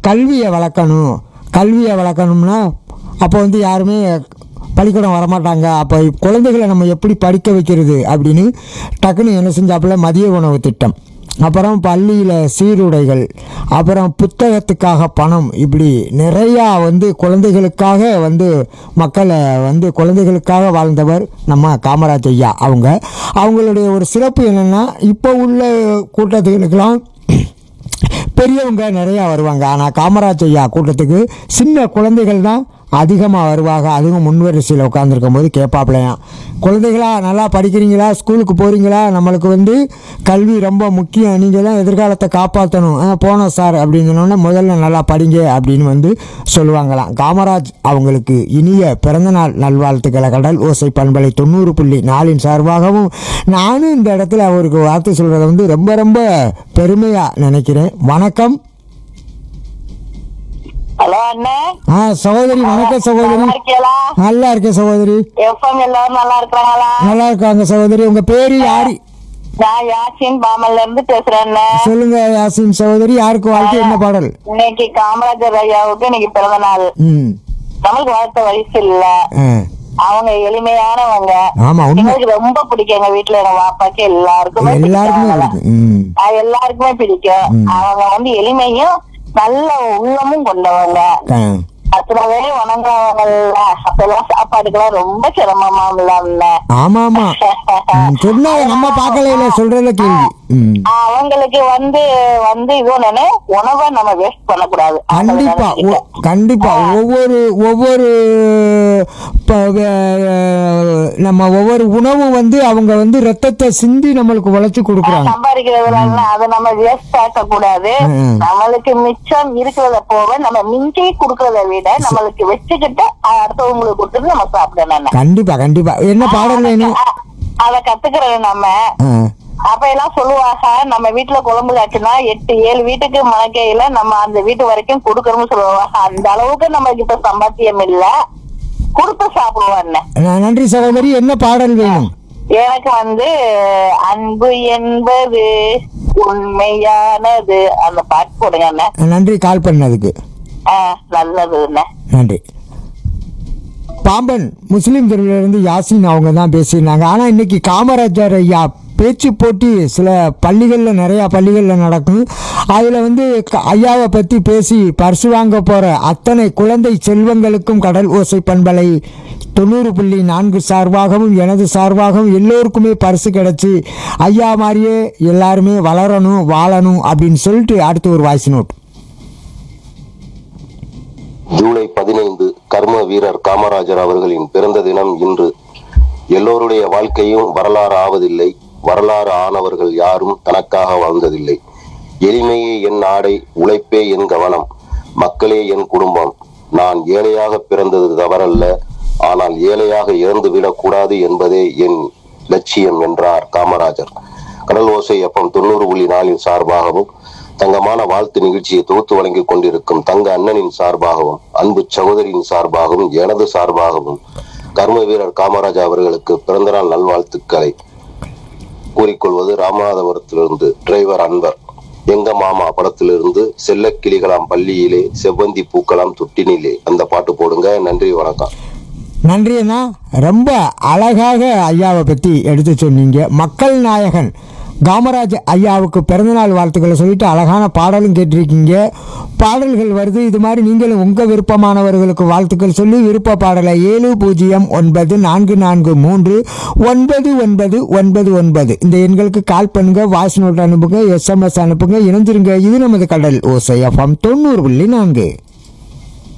கல்வியை வளர்க்கணும் கல்வியை வளர்க்கணும்னா அப்போ வந்து யாருமே பள்ளிக்கூடம் வரமாட்டாங்க அப்போ குழந்தைகளை நம்ம எப்படி படிக்க வைக்கிறது அப்படின்னு டக்குன்னு என்ன செஞ்சாப்புல மதிய உணவு திட்டம் அப்புறம் பள்ளியில் சீருடைகள் அப்புறம் புத்தகத்துக்காக பணம் இப்படி நிறையா வந்து குழந்தைகளுக்காக வந்து மக்களை வந்து குழந்தைகளுக்காக வாழ்ந்தவர் நம்ம காமராஜ் ஐயா அவங்க அவங்களுடைய ஒரு சிறப்பு என்னென்னா இப்போ உள்ள கூட்டத்துகளுக்கெல்லாம் பெரியவங்க நிறையா வருவாங்க ஆனால் காமராஜ் ஐயா கூட்டத்துக்கு சின்ன குழந்தைகள் தான் அதிகமாக வருவாங்க அதுவும் முன்வரிசையில் உட்காந்துருக்கும் போது கேட்பாப்லையாம் குழந்தைகளா நல்லா படிக்கிறீங்களா ஸ்கூலுக்கு போகிறீங்களா நம்மளுக்கு வந்து கல்வி ரொம்ப முக்கியம் நீங்கள் தான் எதிர்காலத்தை காப்பாற்றணும் ஆ போனோம் சார் அப்படின்னு சொன்னோன்னே முதல்ல நல்லா படிங்க அப்படின்னு வந்து சொல்லுவாங்களாம் காமராஜ் அவங்களுக்கு இனிய பிறந்தநாள் நல்வாழ்த்துக்களை கடல் ஓசை பண்பலை தொண்ணூறு புள்ளி நாலின் சார்பாகவும் நானும் இந்த இடத்துல அவருக்கு வார்த்தை சொல்கிறத வந்து ரொம்ப ரொம்ப பெருமையாக நினைக்கிறேன் வணக்கம் ஹலோ அண்ணே ஆ சகோதரி வணக்கம் சகோதரி நல்லா இருக்கீங்களா நல்லா இருக்கேன் சகோதரி எஃப்எம் எல்லாரும் நல்லா இருக்கிறாங்களா நல்லா இருக்காங்க சகோதரி உங்க பேரு யாரு நான் யாசின் பாமல்ல இருந்து பேசுறேன் அண்ணே. சொல்லுங்க யாசின் சகோதரி யாருக்கு வாழ்க்கை என்ன பாடல் இன்னைக்கு காமராஜர் ஐயாவுக்கு இன்னைக்கு பிறந்த நாள் ம் நம்மளுக்கு வளர்த்த வயசு இல்ல ஆ அவங்க எளிமையானவங்க ஆமா உண்மை எங்களுக்கு ரொம்ப பிடிக்கும் எங்க வீட்டுல எங்க பாப்பாக்கு எல்லாருக்குமே எல்லாருக்குமே பிடிக்கும் அவங்கள. பிடிக்கும் ம் அது எல்லாருக்குமே பிடிக்கும் அவங்க வந்து எளிமையும் நல்ல உள்ளமும் கொண்டவங்க ஆ. அத்தனவே வணங்குறவங்கல்ல அப்பெல்லாம் சாப்பாடுக்கெல்லாம் ரொம்ப சிரமமாம்ல அண்ணன். ஆமா ஆமா ம், சொன்னதை நம்ம பார்க்கல சொல்றத கேள்வி ம் அவங்களுக்கு வந்து வந்து இது ஒண்ணு உணவை நம்ம வேஸ்ட் பண்ணக்கூடாது கண்டிப்பா ஒ- கண்டிப்பா ஒவ்வொரு ஒவ்வொரு ப- வே- நம்ம ஒவ்வொரு உணவும் வந்து அவங்க வந்து ரத்தத்தை சிந்தி நம்மளுக்கு உழைச்சி கொடுக்குறாங்க சம்பாதிக்கிறதுல அதை நம்ம வேஸ்ட் ஆக்க கூடாது ம். நம்மளுக்கு மிச்சம் இருக்கிறத போக நம்ம மிஞ்சி குடுக்கறத விட நம்மளுக்கு வச்சுக்கிட்டு அடுத்தவங்களுக்கு கொடுத்துட்டு நம்ம சாப்பிடணும் கண்டிப்பா கண்டிப்பா என்ன பாடல் வேணும் அ- அத கத்துக்கிறது நம்ம ஆ, அப்ப எல்லாம் சொல்லுவாங்க நம்ம வீட்டுல குழம்பு காய்ச்சுனா எட்டு ஏழு வீட்டுக்கு மணக்கையில நம்ம அந்த வீட்டு வரைக்கும் கொடுக்கணும்னு சொல்லுவாங்க அந்த அளவுக்கு நமக்கு இப்ப சம்பாத்தியம் இல்ல கொடுத்து சாப்பிடுவான் ந- நன்றி சகோதரி என்ன பாடல் வேணும் எனக்கு வந்து அன்பு என்பது உண்மையானது அந்த பாட்டு போடுங்க அண்ணன் நன்றி கால் பண்ணதுக்கு ஆஹ் நல்லது அண்ணன் நன்றி பாம்பன் முஸ்லீம் தெருவிலிருந்து யாசின் அவங்க தான் பேசியிருந்தாங்க ஆனால் இன்னைக்கு காமராஜர் ஐயா பேச்சு போட்டி சில பள்ளிகளில் நிறையா பள்ளிகளில் நடக்கும் அதில் வந்து க- ஐயாவை பற்றி பேசி பரிசு வாங்க போகிற அத்தனை குழந்தை செல்வங்களுக்கும் கடல் ஓசை பண்பலை தொண்ணூறு புள்ளி நான்கு சார்பாகவும் எனது சார்பாகவும் எல்லோருக்குமே பரிசு கிடச்சி ஐயா மாதிரியே எல்லாருமே வளரணும் வாழணும் அப்படின்னு சொல்லிட்டு அடுத்து ஒரு வாய்ஸ் நோட் ஜூலை பதினைந்து கர்ம வீரர் காமராஜர் அவர்களின் பிறந்த தினம் இன்று எல்லோருடைய வாழ்க்கையும் வரலாறு ஆவதில்லை வரலாறு ஆனவர்கள் யாரும் தனக்காக வாழ்ந்ததில்லை எளிமையே என் ஆடை உழைப்பே என் கவனம் மக்களே என் குடும்பம் நான் ஏழையாக பிறந்தது தவறல்ல ஆனால் ஏழையாக இறந்து விடக்கூடாது என்பதே என் லட்சியம் என்றார் காமராஜர் கடல் ஓசை அப்பம் தொண்ணூறு புள்ளி நாலின் சார்பாகவும் தங்கமான வாழ்த்து நிகழ்ச்சியை தொகுத்து வழங்கிக் கொண்டிருக்கும் தங்க அண்ணனின் சார்பாகவும் அன்பு சகோதரியின் சார்பாகவும் எனது சார்பாகவும் கர்ம வீரர் காமராஜ் அவர்களுக்கு பிறந்தநாள் நல்வாழ்த்துக்களை கூறிக்கொள்வது ராமநாதபுரத்திலிருந்து டிரைவர் அன்பர் எங்க மாமா படத்திலிருந்து செல்ல கிளிகளாம் பள்ளியிலே செவ்வந்தி பூக்கலாம் தொட்டினிலே அந்த பாட்டு போடுங்க நன்றி வணக்கம் நன்றி அண்ணா ரொம்ப அழகாக ஐயாவை பற்றி எடுத்து சொன்னீங்க மக்கள் நாயகன் காமராஜ் ஐயாவுக்கு பிறந்தநாள் வாழ்த்துக்களை சொல்லிட்டு அழகான பாடலும் கேட்டிருக்கீங்க பாடல்கள் வருது இது மாதிரி நீங்களும் உங்கள் விருப்பமானவர்களுக்கு வாழ்த்துக்கள் சொல்லி விருப்ப பாடலை ஏழு பூஜ்ஜியம் ஒன்பது நான்கு நான்கு மூன்று ஒன்பது ஒன்பது ஒன்பது ஒன்பது இந்த எண்களுக்கு கால் பண்ணுங்க வாய்ஸ் நோட் அனுப்புங்க எஸ்எம்எஸ் அனுப்புங்க இணைஞ்சிருங்க இது நமது கடல் ஓசை எஃப்எம் தொண்ணூறு புள்ளி நான்கு